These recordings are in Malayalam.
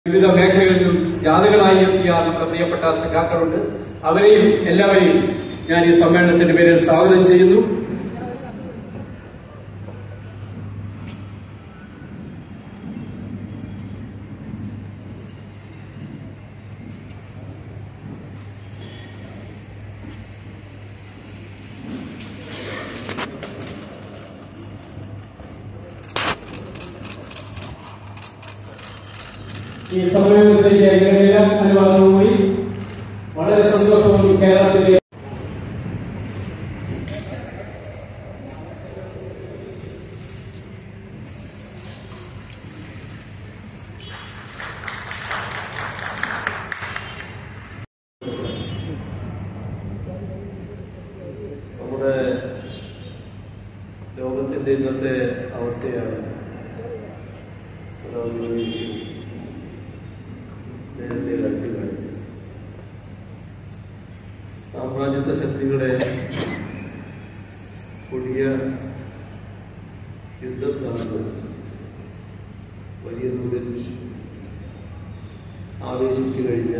വിവിധ മേഖലകളിൽ നിന്നും ജാഥകളായി എത്തിയ നമ്മുടെ പ്രിയപ്പെട്ട സഖാക്കളുണ്ട് അവരെയും എല്ലാവരെയും ഞാൻ ഈ സമ്മേളനത്തിന്റെ പേരിൽ സ്വാഗതം ചെയ്യുന്നു ഈ സമ്മേളനത്തിലേക്ക് നിങ്ങളെല്ലാം അനുവാദവുമായി വളരെ സന്തോഷവും കേരളത്തിലെ നമ്മുടെ ലോകത്തിന്റെ ഇന്നത്തെ അവസ്ഥയാണ് സദാശിവം നേരത്തെ കാഴ്ച കാണിച്ചത് സാമ്രാജ്യത്വ ശക്തികളെ കൊടിയ യുദ്ധപ്രാന്ത് വലിയ തോതിൽ ആവേശിച്ചു കഴിഞ്ഞ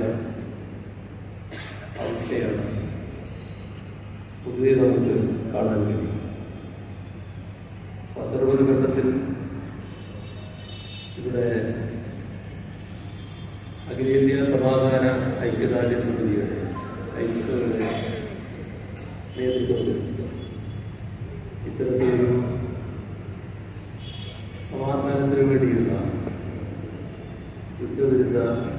അവസ്ഥയാണ് പൊതുവെ നമുക്ക് കാണാൻ കഴിയും അത്തരമൊരു ഘട്ടത്തിൽ ഇവിടെ അഖിലേന്ത്യാ സമാധാന ഐക്യദാർഢ്യ സമിതിയുടെ ഐക്യതയുടെ നേതൃത്വത്തിൽ ഇത്തരത്തിലൊരു സമാധാനത്തിന് വേണ്ടിയുള്ള യുദ്ധവിരുദ്ധ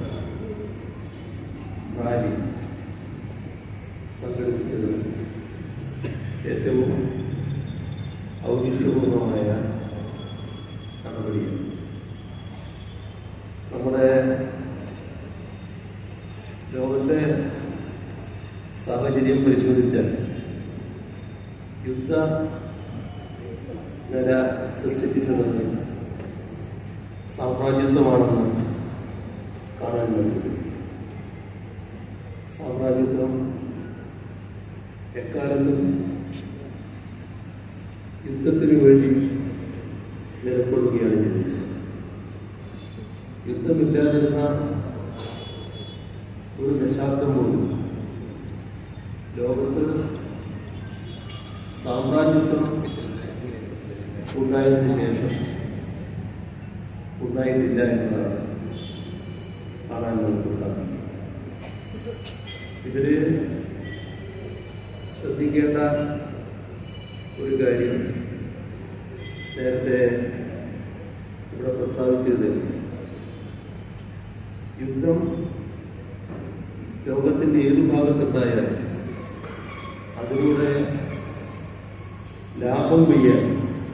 റാലി സംഘടിപ്പിച്ചത് ഏറ്റവും ഔചിത്യപൂർണമായ നടപടിയാണ് നമ്മുടെ ലോകത്തെ സാഹചര്യം പരിശോധിച്ചാൽ യുദ്ധ നില സൃഷ്ടിച്ചിട്ടുള്ളത് സാമ്രാജ്യത്വമാണെന്ന് കാണാൻ കഴിയും സാമ്രാജ്യത്വം എക്കാലത്തും യുദ്ധത്തിനു വേണ്ടി നിലകൊള്ളുകയാണ് ചെയ്തത് യുദ്ധമില്ലാതിരുന്ന ഒരു ദശാബ്ദം പോലും ലോകത്ത് സാമ്രാജ്യത്വം ഉണ്ടായതിനു ശേഷം ഉണ്ടായിട്ടില്ല എന്നതാണ് കാണാൻ നമുക്ക് സാധിക്കും ഇതില് ശ്രദ്ധിക്കേണ്ട ഒരു കാര്യം നേരത്തെ ഇവിടെ പ്രസ്താവിച്ചത് യുദ്ധം ലോകത്തിന്റെ ഏത് ഭാഗത്തുണ്ടായാൽ അതിലൂടെ ലാഭം കൊയ്യാൻ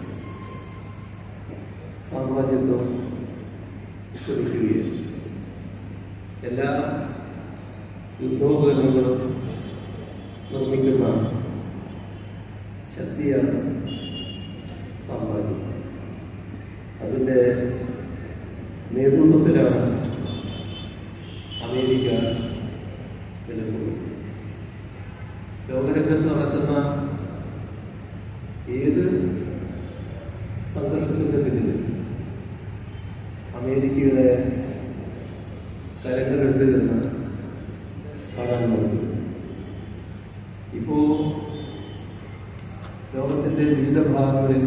സാമ്രാജ്യത്വം ശ്രമിക്കുകയാണ് എല്ലാ യുദ്ധോപകരണങ്ങളും നിർമ്മിക്കുന്ന ശക്തിയാണ് സാമ്രാജ്യം അതിൻ്റെ നേതൃത്വത്തിലാണ് അമേരിക്ക നിലകൊള്ളുന്നത് ലോകരംഗത്ത് നടക്കുന്ന ഏത് സംഘർഷത്തിന്റെ പിന്നിൽ അമേരിക്കയുടെ കരങ്ങളുണ്ട് എന്ന് കാണാൻ കഴിയും ഇപ്പോ ലോകത്തിന്റെ വിവിധ ഭാഗങ്ങളിൽ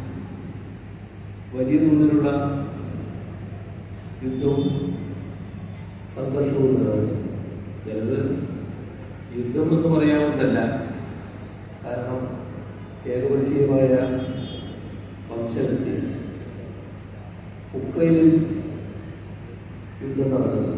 വലിയ തോതിലുള്ള യുദ്ധവും സംഘർഷവും നിലനിൽക്കുന്നു ചിലത് യുദ്ധം എന്ന് പറയാവുന്നതല്ല കാരണം ഏകപക്ഷീയമായ വംശഹത്യ ഉക്കയിൽ യുദ്ധം നടക്കുന്നു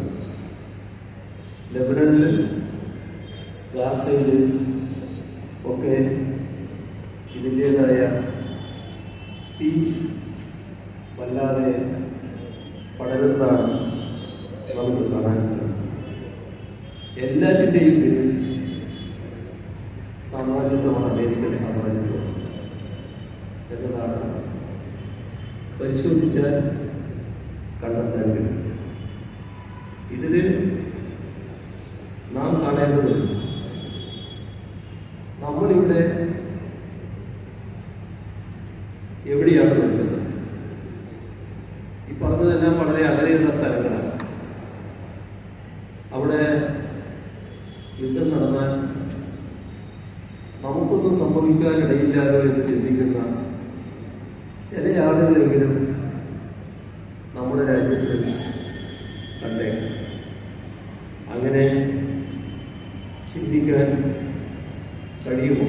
ലബനനിൽ ഗാസയിൽ ഒക്കെ ഇതിൻ്റെതായ തീ വല്ലാതെ പടരുന്നതാണ് നമുക്ക് കാണാൻ സാധിക്കും എല്ലാറ്റിൻ്റെയും പേരിൽ സാമ്രാജ്യത്വമാണ് അമേരിക്കൻ സാമ്രാജ്യത്വം എന്നതാണ് പരിശോധിച്ചാൽ കണ്ടെത്താൻ കഴിയും ഇതില് നാം കാണേണ്ടത് നമ്മളിവിടെ എവിടെയാണ് നിൽക്കുന്നത് ഈ പറഞ്ഞതെല്ലാം വളരെ അകലെയുള്ള സ്ഥലങ്ങളാണ് സംഭവിക്കാനിടയില്ലാലോ എന്ന് ചിന്തിക്കുന്ന ചില ആളുകളെങ്കിലും നമ്മുടെ രാജ്യത്ത് കണ്ടേക്കാം അങ്ങനെ ചിന്തിക്കാൻ കഴിയുമോ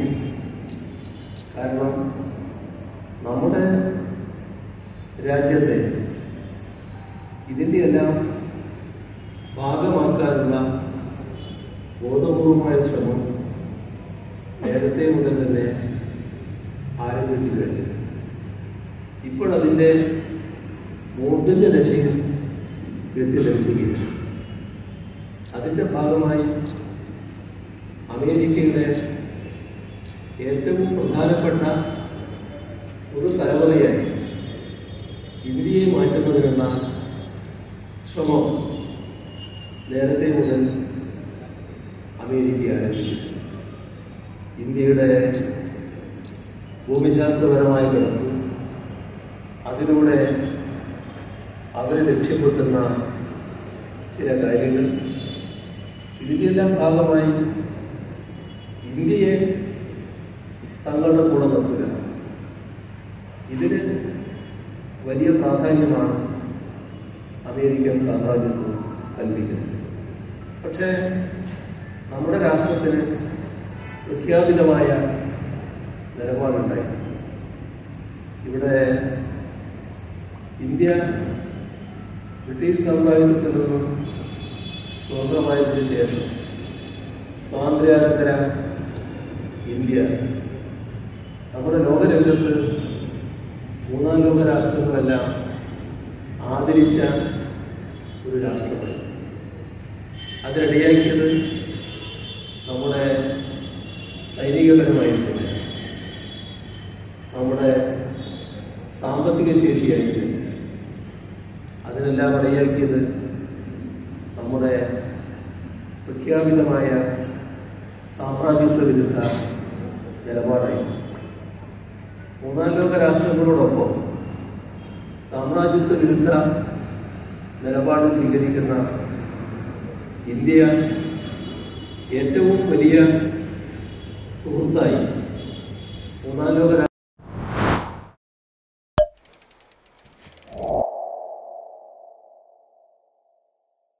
കാരണം നമ്മുടെ രാജ്യത്തെ ഇതിൻ്റെ എല്ലാം ഭാഗമാക്കാനുള്ള ബോധപൂർവമായ ശ്രമം നേരത്തെ മുതൽ തന്നെ ആരംഭിച്ചു കഴിഞ്ഞു ഇപ്പോൾ അതിൻ്റെ മൂർധന്യ ദശയിൽ എത്തിനിർത്തുകയാണ് അതിൻ്റെ ഭാഗമായി അമേരിക്കയുടെ ഏറ്റവും പ്രധാനപ്പെട്ട ഒരു തലമുറയായി ഇന്ത്യയെ മാറ്റുന്നതിനുള്ള ശ്രമം നേരത്തെ മുതൽ അമേരിക്ക ആരംഭിച്ചു ഇന്ത്യയുടെ ഭൂമിശാസ്ത്രപരമായ കിടപ്പ് അതിലൂടെ അവർ ലക്ഷ്യപ്പെടുത്തുന്ന ചില കാര്യങ്ങൾ ഇതിൻ്റെല്ലാം ഭാഗമായി ഇന്ത്യയെ തങ്ങളുടെ കൂടെ നിർത്തുക ഇതിന് വലിയ പ്രാധാന്യമാണ് അമേരിക്കൻ സാമ്രാജ്യത്വം കൽപ്പിക്കുന്നത് പക്ഷേ നമ്മുടെ രാഷ്ട്രത്തിന് പ്രഖ്യാപിതമായ നിലപാടുണ്ടായി ഇവിടെ ഇന്ത്യ ബ്രിട്ടീഷ് സാമ്രാജ്യത്തിൽ നിന്നും സ്വതന്ത്രമായതിനു ശേഷം സ്വാതന്ത്ര്യാനന്തര ഇന്ത്യ നമ്മുടെ ലോകരംഗത്ത് മൂന്നാം ലോക രാഷ്ട്രങ്ങളെല്ലാം ആദരിച്ച ഒരു രാഷ്ട്രമായി അതിനിടയാക്കിയത് നമ്മുടെ സൈനികപരമായിരിക്കും നമ്മുടെ സാമ്പത്തിക ശേഷിയായിരിക്കും അതിനെല്ലാം ഇടയാക്കിയത് നമ്മുടെ പ്രഖ്യാപിതമായ സാമ്രാജ്യത്വ വിരുദ്ധ നിലപാടായി മൂന്നാം ലോക രാഷ്ട്രങ്ങളോടൊപ്പം സാമ്രാജ്യത്വ വിരുദ്ധ നിലപാട് സ്വീകരിക്കുന്ന ഇന്ത്യ ഏറ്റവും വലിയ സുഹൃത്തായി മൂന്നാം ലോക